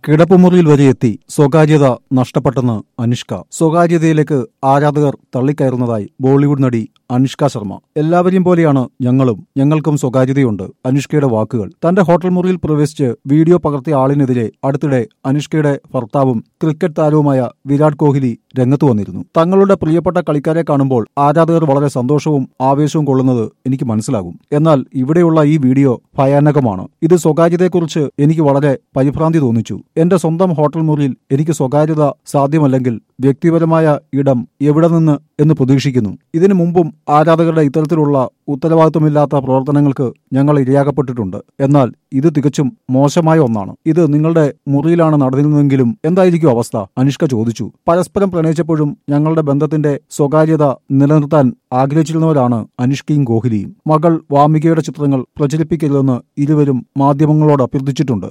കിടപ്പുമുറിയിൽ വരെ എത്തി സ്വകാര്യത നഷ്ടപ്പെട്ടെന്ന് അനുഷ്ക സ്വകാര്യതയിലേക്ക് ആരാധകർ തള്ളിക്കയറുന്നതായി ബോളിവുഡ് നടി അനുഷ്ക ശർമ്മ എല്ലാവരെയും പോലെയാണ് ഞങ്ങളും ഞങ്ങൾക്കും സ്വകാര്യതയുണ്ട് അനുഷ്കയുടെ വാക്കുകൾ തന്റെ ഹോട്ടൽ മുറിയിൽ പ്രവേശിച്ച് വീഡിയോ പകർത്തിയ ആളിനെതിരെ അടുത്തിടെ അനുഷ്കയുടെ ഭർത്താവും ക്രിക്കറ്റ് താരവുമായ വിരാട് കോഹ്ലി രംഗത്ത് വന്നിരുന്നു തങ്ങളുടെ പ്രിയപ്പെട്ട കളിക്കാരെ കാണുമ്പോൾ ആരാധകർ വളരെ സന്തോഷവും ആവേശവും കൊള്ളുന്നത് എനിക്ക് മനസ്സിലാകും എന്നാൽ ഇവിടെയുള്ള ഈ വീഡിയോ ഭയാനകമാണ് ഇത് സ്വകാര്യതയെക്കുറിച്ച് എനിക്ക് വളരെ പരിഭ്രാന്തി തോന്നിച്ചു എന്റെ സ്വന്തം ഹോട്ടൽ മുറിയിൽ എനിക്ക് സ്വകാര്യത സാധ്യമല്ലെങ്കിൽ വ്യക്തിപരമായ ഇടം എവിടെ നിന്ന് എന്ന് പ്രതീക്ഷിക്കുന്നു ഇതിനു മുമ്പും ആരാധകരുടെ ഇത്തരത്തിലുള്ള ഉത്തരവാദിത്വമില്ലാത്ത പ്രവർത്തനങ്ങൾക്ക് ഞങ്ങൾ ഇരയാക്കപ്പെട്ടിട്ടുണ്ട് എന്നാൽ ഇത് തികച്ചും മോശമായ ഒന്നാണ് ഇത് നിങ്ങളുടെ മുറിയിലാണ് നടന്നിരുന്നതെങ്കിലും എന്തായിരിക്കും അവസ്ഥ അനുഷ്ക ചോദിച്ചു പരസ്പരം പ്രണയിച്ചപ്പോഴും ഞങ്ങളുടെ ബന്ധത്തിന്റെ സ്വകാര്യത നിലനിർത്താൻ ആഗ്രഹിച്ചിരുന്നവരാണ് അനുഷ്കയും കോഹ്ലിയും മകൾ വാമികയുടെ ചിത്രങ്ങൾ പ്രചരിപ്പിക്കരുതെന്ന് ഇരുവരും മാധ്യമങ്ങളോട് അഭ്യർത്ഥിച്ചിട്ടുണ്ട്